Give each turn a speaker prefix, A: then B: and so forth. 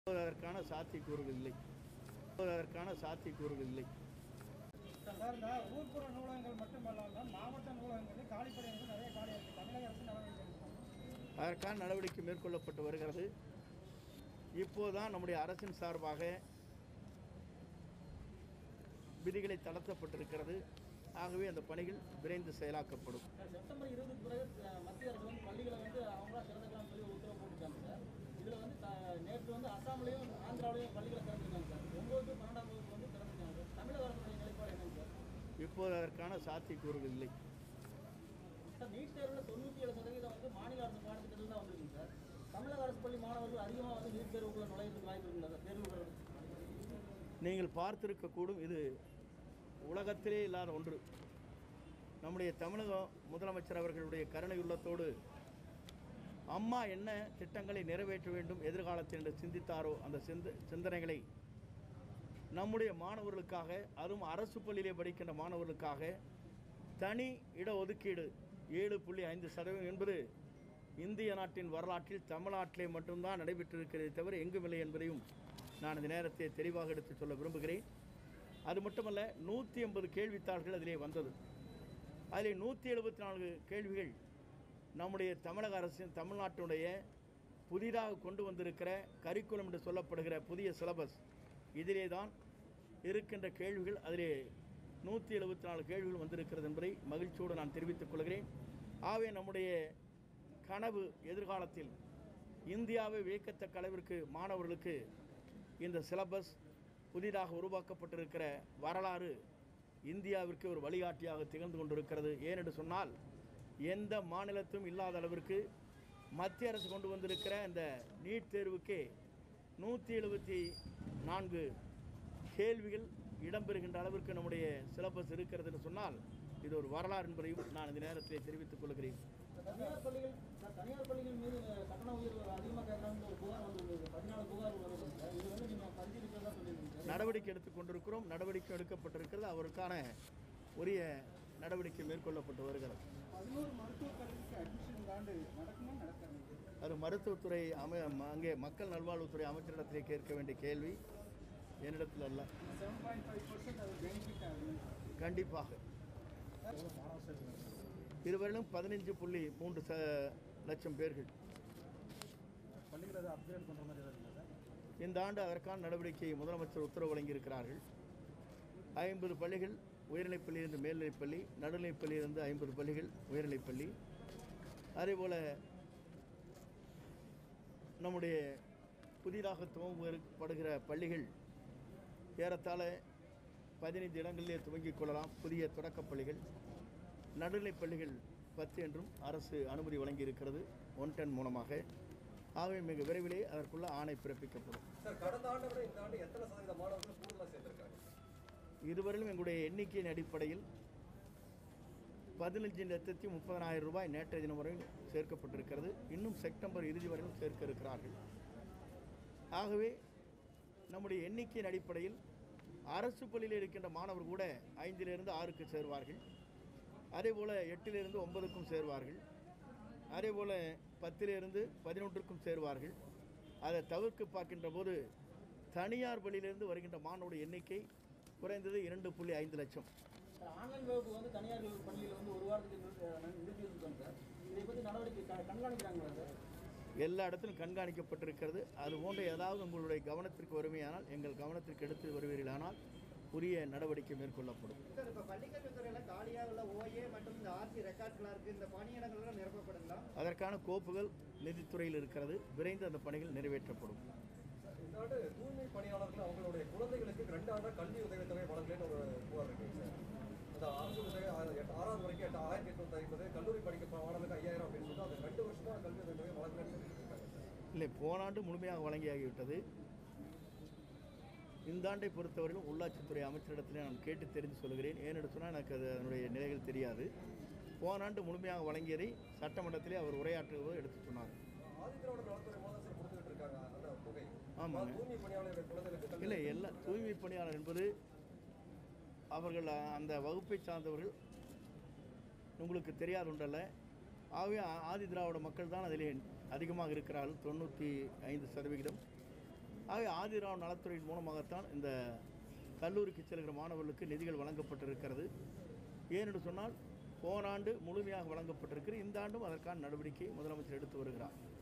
A: அதற்கான சாத்தியக்கூறுகள் இல்லை அதற்கான சாத்தியக்கூறுகள் இல்லை
B: சார் இந்த ஊர்ப்புற நூலகங்கள் மட்டுமல்லாமல் மாவட்ட நூலகங்களில் காலிப்படைகள் நிறைய காலி இருக்கு தமிழக அரசு நடவடிக்கை எடுக்கும்
A: அதற்கான நடவடிக்கை மேற்கொள்ளப்பட்டு வருகிறது இப்போதுதான் நம்முடைய அரசின் சார்பாக விதிகளை தளர்த்தப்பட்டிருக்கிறது ஆகவே அந்த பணிகள் விரைந்து செயலாக்கப்படும்
C: செப்டம்பர் இருபதுக்கு பிறகு அஹ், மத்திய அரசு வந்து பள்ளிகளை வந்து அவங்களா திறந்துக்கலாம் சொல்லி உத்தரவு போட்டுருக்காங்க சார் இதில் வந்து த- நேற்று வந்து அசாம்லேயும் ஆந்திராவிலையும் பள்ளிகளை திறந்துருக்காங்க சார் ஒம்பது பன்னெண்டாம் வகுப்பு வந்து திறந்துருக்காங்க சார் தமிழக அரசுடைய நிலைப்பாடு என்னங்க சார்
A: இப்போது அதற்கான சாத்தியக்கூறுகள் இல்லை
C: சார் நீட் தேர்வில் தொண்ணூற்றி ஏழு சதவீதம் வந்து மாநில அரசு பாடத்திட்டத்தில் தான் வந்திருக்குங்க சார் தமிழக அரசு பள்ளி மாணவர்கள் அதிகமாக வந்து நீட் தேர்வுக்குள்ள நுழையிறதுக்கு வாய்ப்பு இருக்குங்களா சார் தேர்வுகள்
A: நீங்கள் பார்த்திருக்கக்கூடும் இது உலகத்திலே இல்லாத ஒன்று நம்முடைய தமிழக முதலமைச்சர் அவர்களுடைய கருணை உள்ளத்தோடு அம்மா என்ன திட்டங்களை நிறைவேற்ற வேண்டும் எதிர்காலத்தில் என்று சிந்தித்தாரோ அந்த சிந்த சிந்தனைகளை நம்முடைய மாணவர்களுக்காக அதுவும் அரசு பள்ளியிலே படிக்கின்ற மாணவர்களுக்காக தனி இட ஒதுக்கீடு ஏழு புள்ளி ஐந்து சதவீதம் என்பது இந்திய நாட்டின் வரலாற்றில் தமிழ்நாட்டிலே மட்டும்தான் நடைபெற்றிருக்கிறதே தவிர எங்கும் இல்லை என்பதையும் நான் இந்த நேரத்தை தெளிவாக எடுத்துச் சொல்ல விரும்புகிறேன் அது மட்டுமல்ல நூற்றி எண்பது கேள்வித்தாள்கள் அதிலே வந்தது அதில் நூற்றி எழுபத்தி நான்கு கேள்விகள் நம்முடைய தமிழக அரசின் தமிழ்நாட்டினுடைய புதிதாக கொண்டு வந்திருக்கிற கரிக்குலம் என்று சொல்லப்படுகிற புதிய சிலபஸ் இதிலே தான் இருக்கின்ற கேள்விகள் அதிலே நூற்றி எழுபத்தி நாலு கேள்விகள் வந்திருக்கிறது என்பதை மகிழ்ச்சியோடு நான் தெரிவித்துக் கொள்கிறேன் ஆகவே நம்முடைய கனவு எதிர்காலத்தில் இந்தியாவை வியக்கத்தக்க அளவிற்கு மாணவர்களுக்கு இந்த சிலபஸ் புதிதாக உருவாக்கப்பட்டிருக்கிற வரலாறு இந்தியாவிற்கு ஒரு வழிகாட்டியாக திகழ்ந்து கொண்டிருக்கிறது ஏனென்று சொன்னால் எந்த மாநிலத்தும் இல்லாத அளவிற்கு மத்திய அரசு கொண்டு வந்திருக்கிற இந்த நீட் தேர்வுக்கே நூற்றி எழுபத்தி நான்கு கேள்விகள் இடம்பெறுகின்ற அளவிற்கு நம்முடைய சிலபஸ் இருக்கிறது என்று சொன்னால் இது ஒரு வரலாறு என்பதையும் நான் இந்த நேரத்தில் தெரிவித்துக் கொள்கிறேன்
C: தனியார் பள்ளிகள் சார், தனியார் பள்ளிகள் மீது கட்டண உயர்வு அதிகமாக கேட்கறாங்கன்னு ஒரு புகார் வந்திருந்தது பதினாலு புகார் வருது சார் இது வந்து நீங்கள் பரிசீலிக்கிறதா சொல்லியிருந்தீங்க சார்
A: நடவடிக்கை எடுத்துக் கொண்டிருக்கிறோம் நடவடிக்கை எடுக்கப்பட்டிருக்கிறது அவருக்கான உரிய நடவடிக்கை மேற்கொள்ளப்பட்டு வருகிறது
B: பதினோரு மருத்துவக் கல்விக்கு அட்மிஷன் இந்த ஆண்டு நடக்குமா நடக்காது
A: அது மருத்துவத்துறை அமை அங்கே மக்கள் நல்வாழ்வுத்துறை அமைச்சரிடத்திலே கேட்க வேண்டிய கேள்வி என்னிடத்தில் அல்ல
B: செவன் பாயிண்ட் ஃபைவ் பர்சன்ட் அது பெனிஃபிட் ஆகுது
A: கண்டிப்பாக இதுவரையிலும் பதினஞ்சு புள்ளி மூன்று ச லட்சம் பேர்கள்
B: பள்ளிகளை அதை அப்கிரேட் பண்ணுற மாதிரி ஏதாவது இருக்கா சார்
A: இந்த ஆண்டு அதற்கான நடவடிக்கையை முதலமைச்சர் உத்தரவு வழங்கியிருக்கிறார்கள் ஐம்பது பள்ளிகள் உயர்நிலைப்பள்ளியிலிருந்து மேல்நிலைப்பள்ளி நடுநிலைப்பள்ளியிலிருந்து ஐம்பது பள்ளிகள் உயர்நிலைப்பள்ளி அதேபோல் நம்முடைய புதிதாக துவங்கப்படுகிற பள்ளிகள் ஏறத்தாழ பதினைந்து இடங்களிலே துவங்கிக் கொள்ளலாம் புதிய தொடக்கப் பள்ளிகள் நடுநிலைப் பள்ளிகள் பத்து என்றும் அரசு அனுமதி வழங்கியிருக்கிறது ஒன் டென் மூலமாக ஆகவே மிக விரைவிலே அதற்குள்ள ஆணை பிறப்பிக்கப்படும்
D: சார் கடந்த ஆண்டை விட இந்த ஆண்டு எத்தனை சதவீத மாணவர்கள் கூடுதலாக சேர்ந்திருக்காங்க
A: இதுவரையிலும் எங்களுடைய எண்ணிக்கையின் அடிப்படையில் பதினஞ்சு லட்சத்தி முப்பதனாயிரம் ரூபாய் நேற்றைய தினம் வரையில் சேர்க்கப்பட்டிருக்கிறது இன்னும் செப்டம்பர் இறுதி வரையிலும் சேர்க்க இருக்கிறார்கள் ஆகவே நம்முடைய எண்ணிக்கையின் அடிப்படையில் அரசு பள்ளியில் இருக்கின்ற மாணவர் கூட ஐந்திலிருந்து ஆறுக்கு சேர்வார்கள் அதேபோல் எட்டிலிருந்து ஒன்பதுக்கும் சேர்வார்கள் அதேபோல் பத்திலிருந்து பதினொன்றுக்கும் சேர்வார்கள் அதை தவிர்க்க பார்க்கின்ற போது தனியார் பள்ளியிலிருந்து வருகின்ற மாணவருடைய எண்ணிக்கை குறைந்தது இரண்டு புள்ளி ஐந்து லட்சம்
C: சார் ஆன்லைன் வகுப்பு வந்து தனியார் பள்ளியில் வந்து ஒரு வாரத்துக்கு நிறுத்தி- நிறுத்தி வச்சுருக்காங்க சார் இதை பற்றி நடவடிக்கை க- கண்காணிக்கிறாங்களா சார்
A: எல்லா இடத்திலும் கண்காணிக்கப்பட்டிருக்கிறது அது போன்ற ஏதாவது உங்களுடைய கவனத்திற்கு வருமையானால் எங்கள் கவனத்திற்கு எடுத்து வருவீர்களானால் உரிய நடவடிக்கை மேற்கொள்ளப்படும்
E: சார் இப்போ பள்ளிக்கல்வித்துறையில் காலியாக உள்ள ஓஏ மற்றும் இந்த ஆர்சி ரெக்கார்ட்ஸ்லாம் இருக்குது இந்த பணியிடங்கள்லாம் நிரப்பப்படுங்களா
A: அதற்கான கோப்புகள் நிதித்துறையில் இருக்கிறது விரைந்து அந்த பணிகள் நிறைவேற்றப்படும்
D: இந்த ஆண்டு தூய்மை பணியாளர்கள் அவங்களுடைய குழந்தைகளுக்கு ரெண்டு ஆண்டு கல்வி உதவித்தொகை வழங்கலன்னு ஒரு புகார் இருக்குங்க சார் அந்த அரசு உதவி ஆ- எட்டு- ஆறாவது வரைக்கும் எட்டு ஆயிரத்தி எட்நூத்தி ஐம்பது கல்லூரி படிக்க போற மாணவர்களுக்கு ஐயாயிரம் அப்படின்னு சொல்லிட்டு அந்த ரெண்டு வருஷமா கல்வி உதவித்தொகை வழங்கலன்னு சொல்லிட்டு இருக்காங்க சார்
A: இல்லை போன ஆண்டு முழுமையாக வழங்கியாகிவிட்டது இந்த ஆண்டை பொறுத்தவரையிலும் உள்ளாட்சித்துறை அமைச்சரிடத்தில் நான் கேட்டு தெரிந்து சொல்கிறேன் ஏனென்று சொன்னால் எனக்கு அது அதனுடைய நிலைகள் தெரியாது போன ஆண்டு முழுமையாக வழங்கியதை சட்டமன்றத்திலே அவர் உரையாற்றுவது எடுத்து சொன்னார்
D: ஆதித்திராவிட நலத்துறை மூலம் சார் கொடுத்துட்டு இருக்காங்க அந்த தொகை
A: ஆமாங்க.
D: தூய்மை பணியாளர்களுடைய குழந்தைகளுக்கு கல்வி
A: இல்லை எல்லா தூய்மை பணியாளர் என்பது அவர்கள் அந்த வகுப்பை சார்ந்தவர்கள் உங்களுக்கு தெரியாது உண்டல்ல ஆகவே ஆ- ஆதி திராவிட மக்கள் தான் அதிலே அதிகமாக இருக்கிறார்கள் தொண்ணூற்றி ஐந்து சதவிகிதம் ஆகவே ஆதிராவ் நலத்துறையின் மூலமாகத்தான் இந்த கல்லூரிக்கு செல்கிற மாணவர்களுக்கு நிதிகள் வழங்கப்பட்டிருக்கிறது ஏனென்று சொன்னால் போன ஆண்டு முழுமையாக வழங்கப்பட்டிருக்கிறது இந்த ஆண்டும் அதற்கான நடவடிக்கை முதலமைச்சர் எடுத்து வருகிறார்